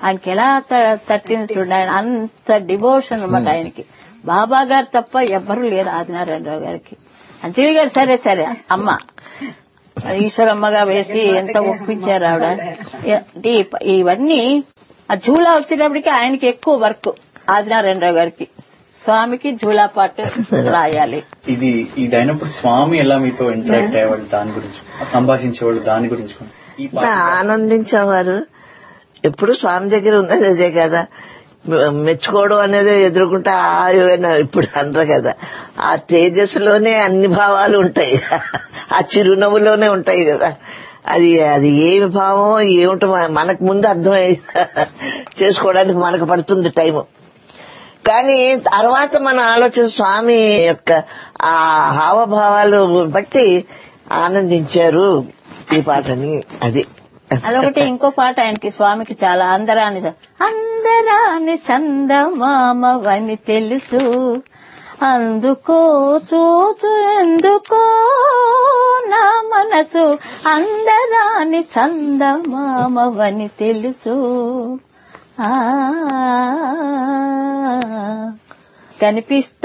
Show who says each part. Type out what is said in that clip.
Speaker 1: ఆయనకి ఎలా త- తట్టింది చూడండి ఆయన అంత డివోషన్ అనమాట ఆయనకి బాబా గారు తప్ప ఎవ్వరూ లేరు ఆదినారాయణరావు గారికి అంజలి గారు సరే సరే అమ్మ ఈశ్వరమ్మగా వేసి ఎంత ఒప్పించారు ఆవిడ అంటే ఈ- ఇవన్నీ ఆ జూలా వచ్చేటప్పటికి ఆయనకి ఎక్కువ వర్క్ ఆదినారాయణరావు గారికి స్వామికి జూలా పాటు రాయాలి
Speaker 2: ఇది ఇది అయినప్పుడు స్వామి ఎలా మీతో ఇంటరాక్ట్ అయ్యేవాళ్ళు దాని గురించి సంభాషించేవాళ్ళు దాని గురించి కూడా. ఈ పాట
Speaker 3: ఆనందించేవారు ఎప్పుడు స్వామి దగ్గర ఉన్నది అదే కదా మెచ్చుకోవడం అనేది ఎదుర్కొంటే ఆ ఏమైనా ఇప్పుడు అనరు కదా ఆ తేజస్సులోనే అన్ని భావాలు ఉంటాయి ఆ చిరునవ్వులోనే ఉంటాయి కదా అది అది ఏమి భావం ఏమిటో మన- మనకు ముందు అర్థమై చేసుకోవడానికి మనకు పడుతుంది టైము కానీ తర్వాత మన ఆలోచన స్వామి యొక్క ఆ హావభావాలు బట్టి ఆనందించారు ఈ పాటని అది
Speaker 1: అదొకటి ఇంకో పాట ఆయనకి స్వామికి చాలా అందరాని అందరాని చందమామవని తెలుసు అందుకో చూచు ఎందుకో నా మనసు అందరాని చందమామవని తెలుసు ఆ కనిపిస్తా